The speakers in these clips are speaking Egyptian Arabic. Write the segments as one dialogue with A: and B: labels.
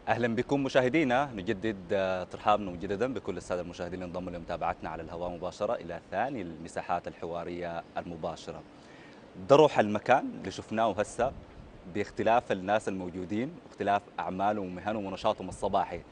A: اهلا بكم مشاهدينا نجدد آه، ترحابنا مجددا بكل الساده المشاهدين اللي انضموا لمتابعتنا على الهواء مباشره الى ثاني المساحات الحواريه المباشره. ده روح المكان اللي شفناه هسه باختلاف الناس الموجودين واختلاف اعمالهم ومهنهم ونشاطهم الصباحي.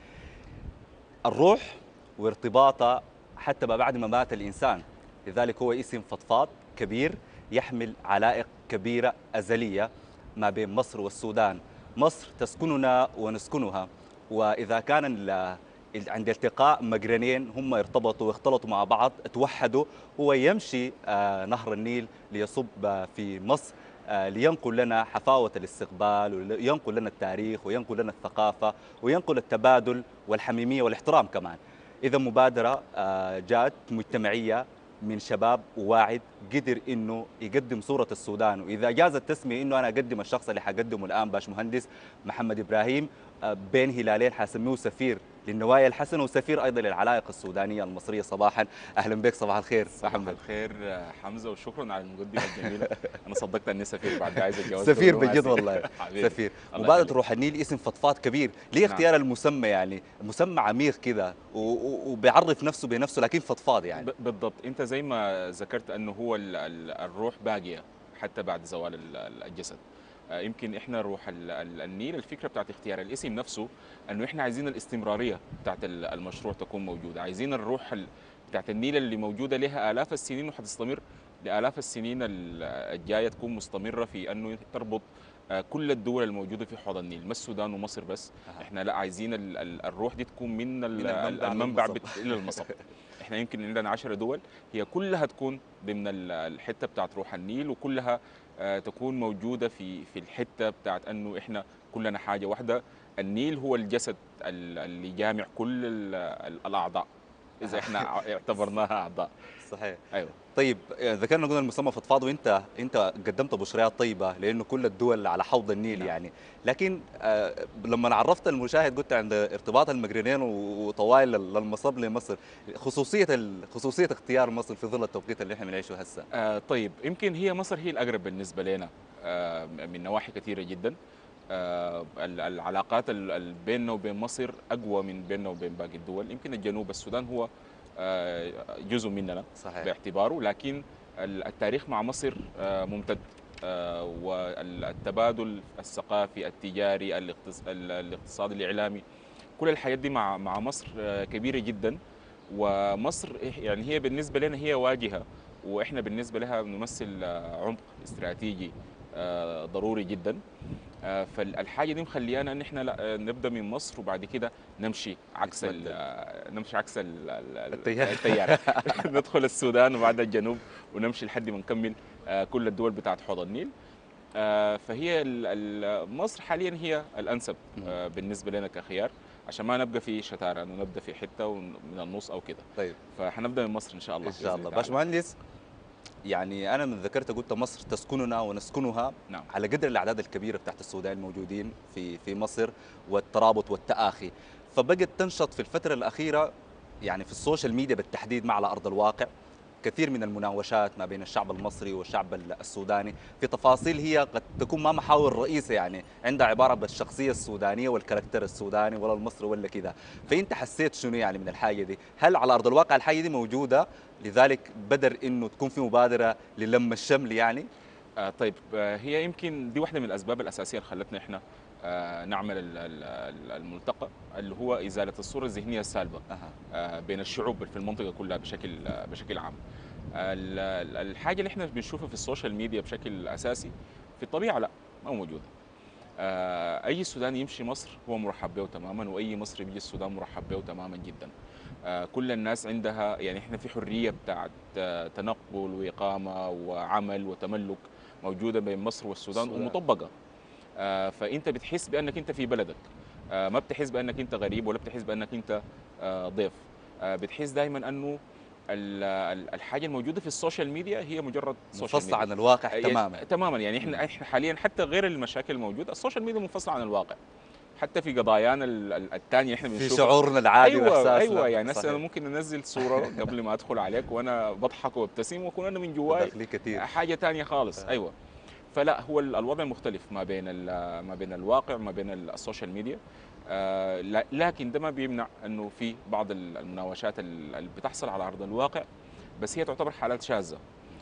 A: الروح وارتباطه حتى ما بعد ما مات الانسان، لذلك هو اسم فضفاض كبير يحمل علائق كبيره ازليه ما بين مصر والسودان. مصر تسكننا ونسكنها واذا كان ال- عند التقاء مقرنين هم ارتبطوا واختلطوا مع بعض توحدوا هو يمشي آه، نهر النيل ليصب آه، في مصر آه، لينقل لنا حفاوة الاستقبال وينقل لنا التاريخ وينقل لنا الثقافة وينقل التبادل والحميمية والاحترام كمان إذا مبادرة آه، جاءت مجتمعية من شباب واعد قدر انه يقدم صوره السودان واذا جاز التسميه انه انا اقدم الشخص اللي حقدمه الان باش مهندس محمد ابراهيم آه، بين هلالين حاسميه سفير للنوايا الحسنه وسفير ايضا للعلائق السودانيه المصريه صباحا اهلا بك صباح الخير
B: صباح
A: محمد
B: الخير آه، حمزه وشكرا على المقدمه الجميله انا صدقت اني سفير بعد عايز اتجوز
A: سفير
B: دبلوماسي.
A: بجد والله
B: حبيبي.
A: سفير
B: الله
A: مبادره
B: يخليك.
A: روح النيل اسم فضفاض كبير ليه
B: نعم.
A: اختيار المسمى يعني مسمى عميق كذا و- و- وبيعرف نفسه بنفسه لكن فضفاض يعني
B: ب- بالضبط انت زي ما ذكرت انه هو ال- ال- الروح باقيه حتى بعد زوال ال- ال- الجسد آه، يمكن احنا روح ال- ال- النيل الفكره بتاعت اختيار الاسم نفسه انه احنا عايزين الاستمراريه بتاعت ال- المشروع تكون موجوده عايزين الروح ال- بتاعت النيل اللي موجوده لها الاف السنين وحتستمر لالاف السنين ال- الجايه تكون مستمره في انه تربط آه، كل الدول الموجوده في حوض النيل ما السودان ومصر بس
A: أها.
B: احنا لا عايزين ال- ال- الروح دي تكون من ال-
A: من المنبع
B: المنبع
A: للمصب.
B: بت- الى المصب احنا يمكن عندنا 10 دول هي كلها تكون ضمن ال- الحته بتاعت روح النيل وكلها آه، تكون موجوده في في الحته بتاعت انه احنا كلنا حاجه واحده النيل هو الجسد ال- اللي جامع كل ال- ال- الاعضاء اذا احنا اعتبرناها اعضاء
A: صحيح
B: ايوه
A: طيب ذكرنا قلنا المسمى فضفاض وانت انت قدمت بشريات طيبه لانه كل الدول على حوض النيل
B: نعم.
A: يعني لكن آه، لما عرفت المشاهد قلت عند ارتباط المقرنين وطوائل للمصب لمصر خصوصيه ال- خصوصيه اختيار مصر في ظل التوقيت اللي احنا بنعيشه هسه
B: آه طيب يمكن هي مصر هي الاقرب بالنسبه لنا آه من نواحي كثيره جدا آه ال- العلاقات ال- ال- بيننا وبين مصر اقوى من بيننا وبين باقي الدول يمكن الجنوب السودان هو آه جزء مننا
A: صحيح
B: باعتباره لكن ال- التاريخ مع مصر آه، ممتد آه، والتبادل الثقافي التجاري الاقتص- ال- الاقتصادي الاعلامي كل الحاجات دي مع مع مصر آه، كبيره جدا ومصر إح- يعني هي بالنسبه لنا هي واجهه واحنا بالنسبه لها نمثل آه، عمق استراتيجي آه، ضروري جدا آه، فالحاجه دي مخليانا ان احنا لا، آه، نبدا من مصر وبعد كده نمشي عكس ال-
A: نتبدل.
B: آه، نمشي عكس ال- ال-
A: التيار.
B: التيار ندخل السودان وبعد الجنوب ونمشي لحد ما نكمل آه، كل الدول بتاعت حوض النيل آه، فهي ال- ال- مصر حاليا هي الانسب آه، بالنسبه لنا كخيار عشان ما نبقى في شتاره انه نبدا في حته ون- من النص او كده
A: طيب
B: فحنبدا من مصر ان شاء الله
A: ان شاء
B: بإذن
A: الله
B: تعالى.
A: باشمهندس يعني انا من ذكرت قلت مصر تسكننا ونسكنها
B: نعم
A: على قدر الاعداد الكبيره بتاعت السودان الموجودين في في مصر والترابط والتآخي فبقت تنشط في الفتره الاخيره يعني في السوشيال ميديا بالتحديد مع على ارض الواقع كثير من المناوشات ما بين الشعب المصري والشعب السوداني في تفاصيل هي قد تكون ما محاور رئيسه يعني عندها عباره بالشخصيه السودانيه والكاركتر السوداني ولا المصري ولا كذا فانت حسيت شنو يعني من الحاجه دي هل على ارض الواقع الحاجه دي موجوده لذلك بدر انه تكون في مبادره للم الشمل يعني
B: آه طيب آه هي يمكن دي واحده من الاسباب الاساسيه اللي خلتنا احنا آه نعمل ال- ال- ال- الملتقى اللي هو ازاله الصوره الذهنيه السالبه
A: أها.
B: آه، بين الشعوب في المنطقه كلها بشكل آه، بشكل عام ال- ال- الحاجه اللي احنا بنشوفها في السوشيال ميديا بشكل اساسي في الطبيعه لا ما موجوده آه، اي سوداني يمشي مصر هو مرحب به تماما واي مصري بيجي السودان مرحب به تماما جدا آه، كل الناس عندها يعني احنا في حريه بتاعت آه، تنقل واقامه وعمل وتملك موجوده بين مصر والسودان
A: السودان.
B: ومطبقه آه، فانت بتحس بانك انت في بلدك آه، ما بتحس بانك انت غريب ولا بتحس بانك انت آه، ضيف آه، بتحس دائما انه ال- ال- الحاجه الموجوده في السوشيال ميديا هي مجرد سوشيال
A: منفصله
B: ميديا
A: عن الواقع
B: يعني
A: تماما
B: تماما يعني احنا احنا حاليا حتى غير المشاكل الموجوده السوشيال ميديا منفصله عن الواقع حتى في قضايانا ال- ال- الثانيه احنا
A: في
B: بنشوفها
A: شعورنا العادي
B: ايوه
A: واحساسنا
B: ايوه يعني هسه
A: صحيح.
B: انا ممكن انزل صوره قبل ما ادخل عليك وانا بضحك وابتسم واكون انا من جواي
A: داخلي كثير
B: حاجه تانية خالص
A: آه.
B: ايوه فلا هو ال- الوضع مختلف ما بين ال- ما بين الواقع وما بين ال- السوشيال ميديا آه، لا- لكن ده ما بيمنع انه في بعض ال- المناوشات ال- اللي بتحصل على ارض الواقع بس هي تعتبر حالات شاذه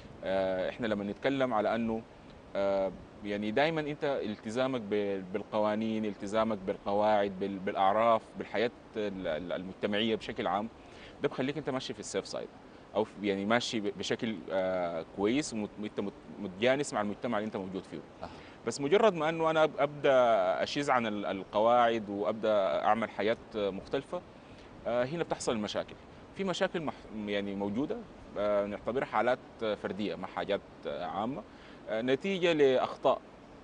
B: آه، احنا لما نتكلم على انه آه، يعني دائما انت التزامك ب- بالقوانين التزامك بالقواعد بال- بالاعراف بالحياه ال- ال- المجتمعيه بشكل عام ده بخليك انت ماشي في السيف سايد او في- يعني ماشي ب- بشكل آه، كويس وانت متجانس مع المجتمع اللي انت موجود فيه
A: آه.
B: بس مجرد ما انه انا أب- ابدا اشيز عن ال- القواعد وابدا اعمل حياه مختلفه آه، هنا بتحصل المشاكل في مشاكل مح يعني موجوده آه، نعتبرها حالات فرديه ما حاجات آه، عامه آه، نتيجه لاخطاء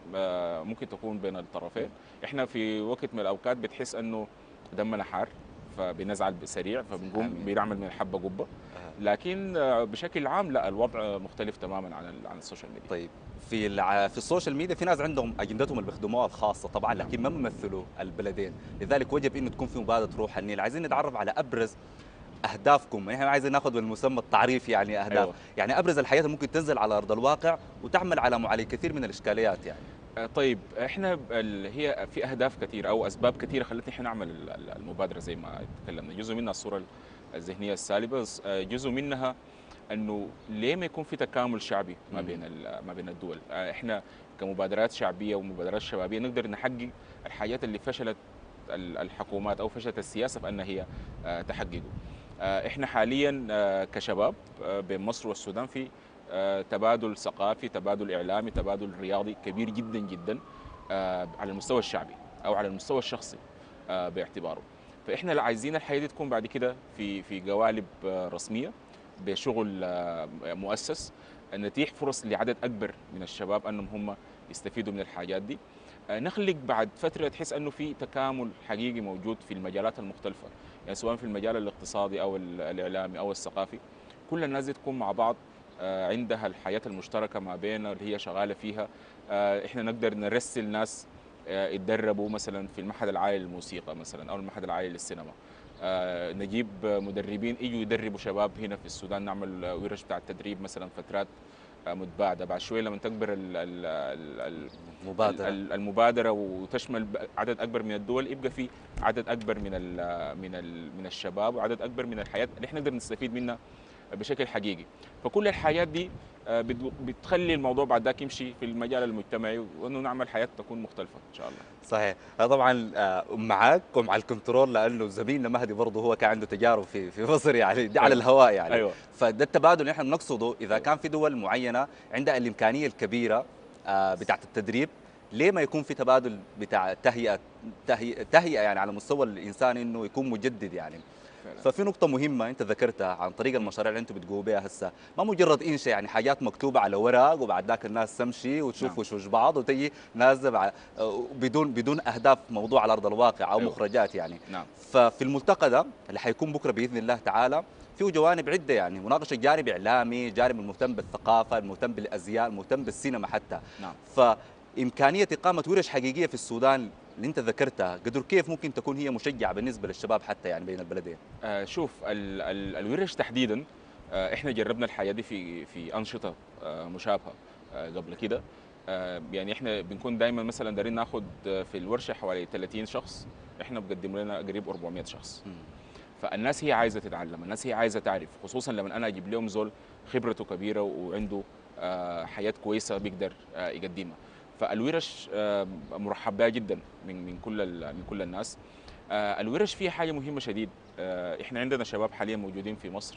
B: آه، ممكن تكون بين الطرفين احنا في وقت من الاوقات بتحس انه دمنا حار فبنزعل سريع فبنقوم
A: آمين.
B: بنعمل من الحبه قبه
A: آه.
B: لكن آه، بشكل عام لا الوضع مختلف تماما عن ال- عن السوشيال ميديا
A: طيب في الع... في السوشيال ميديا في ناس عندهم اجندتهم اللي بيخدموها الخاصه طبعا لكن ما بيمثلوا البلدين لذلك وجب انه تكون في مبادره روح النيل عايزين نتعرف على ابرز اهدافكم احنا عايزين ناخذ بالمسمى التعريف يعني اهداف
B: أيوة.
A: أيوة. يعني ابرز الحياه اللي ممكن تنزل على ارض الواقع وتعمل على معالجه كثير من الاشكاليات يعني
B: آه، طيب احنا ب- ال- هي في اهداف كثيره او اسباب كثيره خلتنا احنا نعمل ال- ال- المبادره زي ما تكلمنا جزء منها الصوره الذهنيه السالبه س- آه، جزء منها انه ليه ما يكون في تكامل شعبي ما
A: مم.
B: بين ال- ما بين الدول آه، احنا كمبادرات شعبيه ومبادرات شبابيه نقدر نحقق الحاجات اللي فشلت ال- الحكومات او فشلت السياسه في انها هي آه، تحققه آه، احنا حاليا آه، كشباب آه، بين مصر والسودان في آه، تبادل ثقافي تبادل اعلامي تبادل رياضي كبير جدا جدا آه، على المستوى الشعبي او على المستوى الشخصي آه، باعتباره فاحنا لا عايزين الحياه دي تكون بعد كده في في قوالب آه، رسميه بشغل آه، مؤسس نتيح فرص لعدد اكبر من الشباب انهم هم يستفيدوا من الحاجات دي آه، نخلق بعد فتره تحس انه في تكامل حقيقي موجود في المجالات المختلفه يعني سواء في المجال الاقتصادي او ال- الاعلامي او الثقافي كل الناس دي تكون مع بعض آه، عندها الحياه المشتركه ما بينها اللي هي شغاله فيها آه، احنا نقدر نرسل ناس آه، يتدربوا مثلا في المعهد العالي للموسيقى مثلا او المعهد العالي للسينما آه، نجيب مدربين يجوا يدربوا شباب هنا في السودان نعمل آه، ورش بتاع التدريب مثلا فترات آه، متباعده بعد شويه لما تكبر ال ال ال ال
A: مبادره
B: ال- المبادره وتشمل ب- عدد اكبر من الدول يبقى في عدد اكبر من ال من ال من الشباب وعدد اكبر من الحياه اللي احنا نقدر نستفيد منها بشكل حقيقي فكل الحاجات دي آه، بت- بتخلي الموضوع بعد ذاك يمشي في المجال المجتمعي وانه نعمل حياه تكون مختلفه ان شاء الله
A: صحيح أنا طبعا آه، معاك ومع الكنترول لانه زميلنا مهدي برضه هو كان عنده تجارب في في مصر يعني دي على
B: أيوة.
A: الهواء يعني
B: ايوه
A: فده التبادل اللي احنا بنقصده اذا كان في دول معينه عندها الامكانيه الكبيره آه، بتاعت التدريب ليه ما يكون في تبادل بتاع تهيئه تهيئه, تهيئة يعني على مستوى الانسان انه يكون مجدد يعني
B: فعلا.
A: ففي نقطة مهمة أنت ذكرتها عن طريق المشاريع اللي أنتم بتقوموا بها هسه، ما مجرد إنشاء يعني حاجات مكتوبة على ورق وبعد ذاك الناس تمشي وتشوف
B: نعم.
A: وشوش بعض وتجي نازل على- آه، بدون بدون أهداف موضوع على أرض الواقع أو
B: أيوة.
A: مخرجات يعني.
B: نعم
A: ففي الملتقى ده اللي حيكون بكره باذن الله تعالى فيه جوانب عده يعني مناقشه جانب اعلامي، جانب المهتم بالثقافه، المهتم بالازياء، المهتم بالسينما حتى.
B: نعم
A: فامكانيه اقامه ورش حقيقيه في السودان اللي انت ذكرتها، قدر كيف ممكن تكون هي مشجعه بالنسبه للشباب حتى يعني بين البلدين؟
B: آه، شوف ال ال الورش تحديدا آه، احنا جربنا الحياه دي في في انشطه آه، مشابهه آه، قبل كده آه، يعني احنا بنكون دايما مثلا دايرين ناخد آه، في الورشه حوالي 30 شخص احنا بقدم لنا قريب 400 شخص
A: مم.
B: فالناس هي عايزه تتعلم الناس هي عايزه تعرف خصوصا لما انا اجيب لهم زول خبرته كبيره وعنده آه، حياه كويسه بيقدر آه، يقدمها فالورش آه، مرحب بها جدا من من كل ال- من كل الناس آه، الورش فيها حاجه مهمه شديد آه، احنا عندنا شباب حاليا موجودين في مصر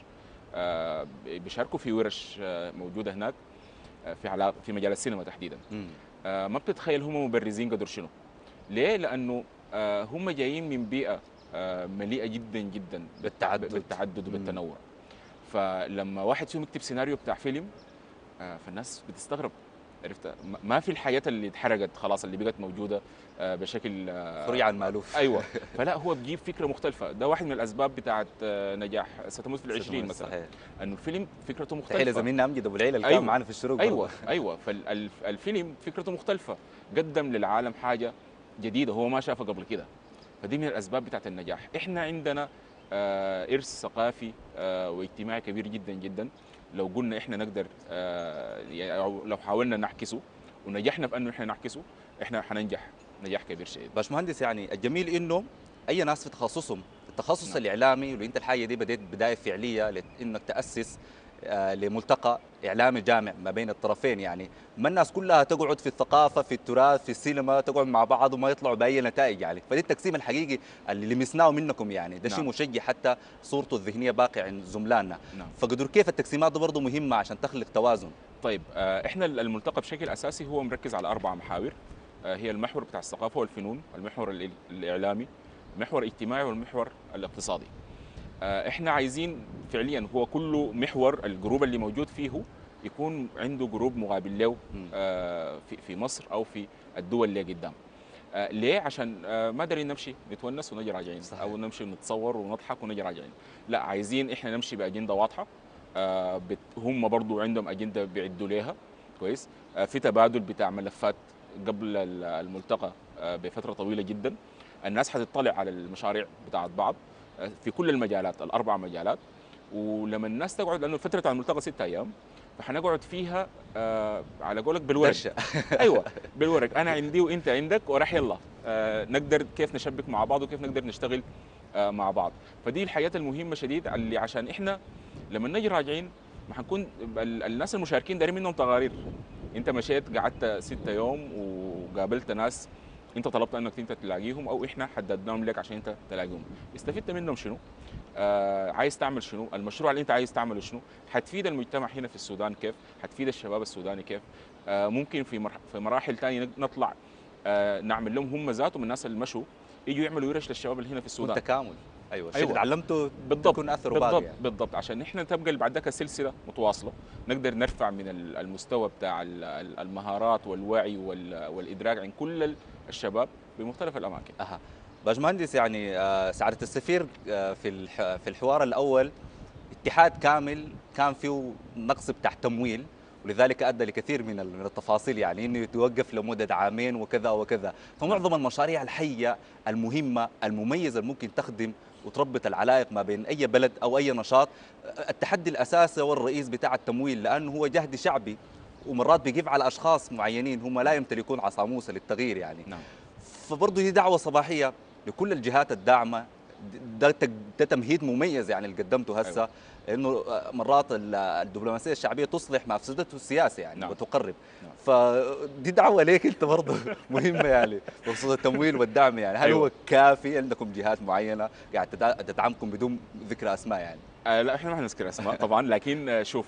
B: آه، بيشاركوا في ورش آه، موجوده هناك آه، في علاقه في مجال السينما تحديدا
A: مم.
B: آه، ما بتتخيل هم مبرزين قدر شنو ليه لانه آه، هم جايين من بيئه آه، مليئه جدا جدا
A: بالتعدد.
B: بالتعدد
A: مم.
B: وبالتنوع فلما واحد فيهم يكتب سيناريو بتاع فيلم آه، فالناس بتستغرب عرفت ما- ما في الحياه اللي اتحرقت خلاص اللي بقت موجوده آه، بشكل آه،
A: فري عن مالوف
B: ايوه فلا هو بيجيب فكره مختلفه ده واحد من الاسباب بتاعت آه، نجاح ستموت في العشرين مثلا
A: صحيح
B: انه الفيلم فكرته
A: تحيه
B: مختلفه
A: لزميلنا امجد ابو العيله اللي
B: أيوة.
A: كان معنا في الشروق
B: ايوه
A: برضه.
B: ايوه فالفيلم فكرته مختلفه قدم للعالم حاجه جديده هو ما شافها قبل كده فدي من الاسباب بتاعت النجاح احنا عندنا آه ارث ثقافي آه واجتماعي كبير جدا جدا لو قلنا احنا نقدر آه يعني أو لو حاولنا نعكسه ونجحنا في انه احنا نعكسه احنا حننجح نجاح كبير شديد
A: باشمهندس يعني الجميل انه اي ناس في تخصصهم التخصص
B: نعم.
A: الاعلامي ولو انت الحاجه دي بديت بدايه فعليه لانك تاسس آه، لملتقى اعلامي جامع ما بين الطرفين يعني ما الناس كلها تقعد في الثقافه في التراث في السينما تقعد مع بعض وما يطلعوا باي نتائج يعني فدي التقسيم الحقيقي اللي لمسناه منكم يعني ده شيء
B: نعم.
A: مشجع حتى صورته الذهنيه باقي عند زملائنا
B: نعم
A: فقدر كيف التقسيمات دي برضه مهمه عشان تخلق توازن
B: طيب آه، احنا الملتقى بشكل اساسي هو مركز على اربع محاور آه، هي المحور بتاع الثقافه والفنون المحور الإل- الاعلامي المحور الاجتماعي والمحور الاقتصادي آه، احنا عايزين فعليا هو كل محور الجروب اللي موجود فيه يكون عنده جروب مقابل له
A: مم.
B: آه، في في مصر او في الدول اللي قدام آه، ليه عشان آه، ما دارين نمشي نتونس ونجي راجعين
A: صحيح.
B: او نمشي نتصور ونضحك ونجي راجعين لا عايزين احنا نمشي باجنده واضحه آه، بت- هم برضو عندهم اجنده بيعدوا ليها كويس آه، في تبادل بتاع ملفات قبل ال- الملتقى آه، بفتره طويله جدا الناس حتطلع على المشاريع بتاعت بعض آه، في كل المجالات الاربع مجالات ولما الناس تقعد لانه فتره الملتقى ستة ايام فحنقعد فيها آه، على قولك بالورق
A: درشه
B: ايوه بالورق انا عندي وانت عندك وراح يلا آه نقدر كيف نشبك مع بعض وكيف نقدر نشتغل آه مع بعض فدي الحياه المهمه شديد اللي عشان احنا لما نجي راجعين ما حنكون ال- الناس المشاركين دارين منهم تقارير انت مشيت قعدت ستة يوم وقابلت ناس انت طلبت انك انت تلاقيهم او احنا حددناهم لك عشان انت تلاقيهم استفدت منهم شنو آه عايز تعمل شنو المشروع اللي انت عايز تعمله شنو حتفيد المجتمع هنا في السودان كيف حتفيد الشباب السوداني كيف آه ممكن في مرح في مراحل ثانيه نطلع آه نعمل لهم هم ذاتهم الناس اللي مشوا يجوا يعملوا ورش للشباب اللي هنا في السودان
A: والتكامل ايوه الشيء
B: أيوة.
A: اللي تعلمته
B: بالضبط
A: يكون اثره باقي
B: بالضبط
A: يعني.
B: بالضبط عشان احنا تبقى اللي بعد ذاك السلسله متواصله نقدر نرفع من ال- المستوى بتاع ال- ال- المهارات والوعي وال- والادراك عند كل ال- الشباب بمختلف الاماكن
A: اها باشمهندس يعني آه، سعاده السفير آه، في الح- في الحوار الاول اتحاد كامل كان فيه نقص بتاع تمويل ولذلك ادى لكثير من ال- من التفاصيل يعني انه يتوقف لمده عامين وكذا وكذا فمعظم المشاريع الحيه المهمه المميزه اللي ممكن تخدم وتربط العلائق ما بين اي بلد او اي نشاط آه، التحدي الاساسي هو الرئيس بتاع التمويل لانه هو جهد شعبي ومرات بيقف على اشخاص معينين هم لا يمتلكون عصا موسى للتغيير يعني
B: نعم
A: فبرضه دي دعوه صباحيه لكل الجهات الداعمه ده تك- ده تمهيد مميز يعني اللي قدمته هسه انه مرات ال- الدبلوماسيه الشعبيه تصلح مفسدته السياسه يعني
B: نعم.
A: وتقرب
B: نعم.
A: فدي دعوه ليك انت برضه مهمه يعني بخصوص التمويل والدعم يعني هل
B: أيوة.
A: هو كافي عندكم جهات معينه قاعد تدع- تدعمكم بدون ذكر اسماء يعني
B: آه لا احنا ما حنذكر اسماء طبعا لكن آه شوف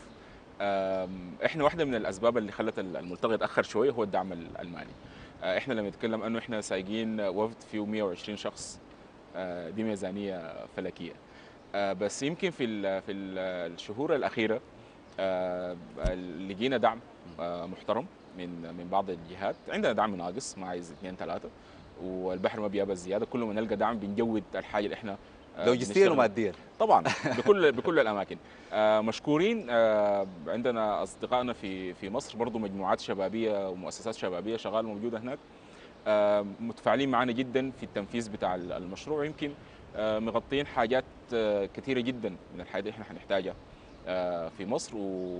B: آم، احنا واحده من الاسباب اللي خلت ال- الملتقى يتاخر شويه هو الدعم ال- المالي آه احنا لما نتكلم انه احنا سايقين وفد فيه 120 شخص آه دي ميزانيه فلكيه آه بس يمكن في ال في ال الشهور الاخيره آه لقينا دعم آه محترم من من بعض الجهات عندنا دعم ناقص ما عايز اثنين ثلاثه والبحر ما بيقبل زياده كل ما نلقى دعم بنجود الحاجه اللي احنا آه،
A: لوجستيا
B: بنشتغل
A: وماديا
B: طبعا بكل بكل الاماكن آه، مشكورين آه، عندنا اصدقائنا في في مصر برضو مجموعات شبابيه ومؤسسات شبابيه شغاله موجوده هناك آه، متفاعلين معنا جدا في التنفيذ بتاع المشروع يمكن آه، مغطين حاجات آه، كثيره جدا من الحاجات اللي احنا حنحتاجها آه، في مصر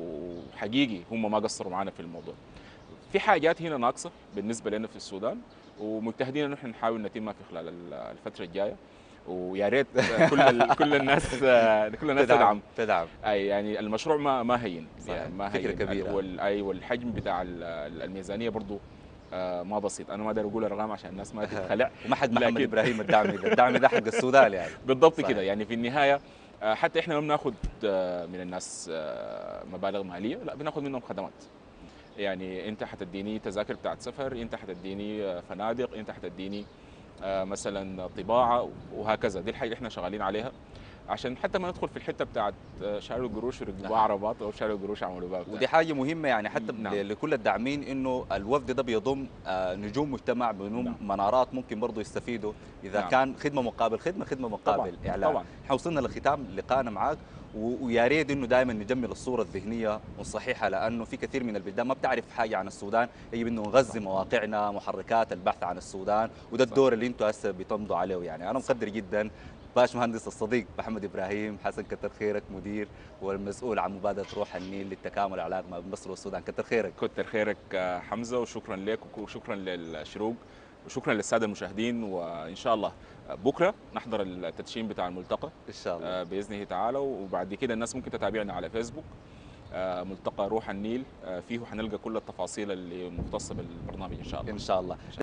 B: وحقيقي هم ما قصروا معنا في الموضوع في حاجات هنا ناقصه بالنسبه لنا في السودان ومجتهدين ان احنا نحاول نتمها في خلال ال- الفتره الجايه ويا ريت كل ال- كل الناس كل الناس تدعم
A: تدعم
B: اي يعني المشروع ما ما هين
A: صحيح.
B: يعني ما
A: فكرة
B: هين
A: كبيرة.
B: وال اي والحجم بتاع ال- ال- الميزانيه برضو آه، ما بسيط انا ما اقدر اقول ارقام عشان الناس ما تتخلع
A: وما حد محمد
B: لكن-
A: ابراهيم الدعم ده الدعم ده حق السودان يعني
B: بالضبط
A: صحيح.
B: كده يعني في النهايه آه، حتى احنا ما بناخذ آه، من الناس آه، مبالغ ماليه لا بناخذ منهم خدمات يعني انت حتديني تذاكر بتاعت سفر انت حتديني آه، فنادق انت حتديني آه، مثلا طباعه وهكذا دي الحاجه اللي احنا شغالين عليها عشان حتى ما ندخل في الحته بتاعت آه، شاروا القروش وركبوا
A: نعم.
B: عربات او شاروا القروش عملوا بها بتاع.
A: ودي حاجه مهمه يعني حتى
B: نعم.
A: ل- لكل الداعمين انه الوفد ده بيضم آه، نجوم مجتمع بيضم
B: نعم.
A: منارات ممكن برضه يستفيدوا اذا
B: نعم.
A: كان خدمه مقابل خدمه خدمه مقابل
B: طبعاً،
A: اعلان
B: طبعاً.
A: احنا وصلنا لختام لقائنا معاك و- ويا ريت انه دائما نجمل الصوره الذهنيه والصحيحه لانه في كثير من البلدان ما بتعرف حاجه عن السودان يجب انه نغذي مواقعنا محركات البحث عن السودان وده
B: صح.
A: الدور اللي انتم هسه بتمضوا عليه يعني انا مقدر جدا باش مهندس الصديق محمد ابراهيم حسن كتر خيرك مدير والمسؤول عن مبادره روح النيل للتكامل والعلاقه ما بين مصر والسودان كتر خيرك
B: كتر خيرك آه، حمزه وشكرا لك وشكرا للشروق وشكرا للساده المشاهدين وان شاء الله بكره نحضر التدشين بتاع الملتقى
A: ان شاء الله
B: آه، باذنه تعالى وبعد كده الناس ممكن تتابعنا على فيسبوك آه، ملتقى روح النيل آه، فيه حنلقى كل التفاصيل اللي مختصه بالبرنامج ان شاء الله
A: ان شاء الله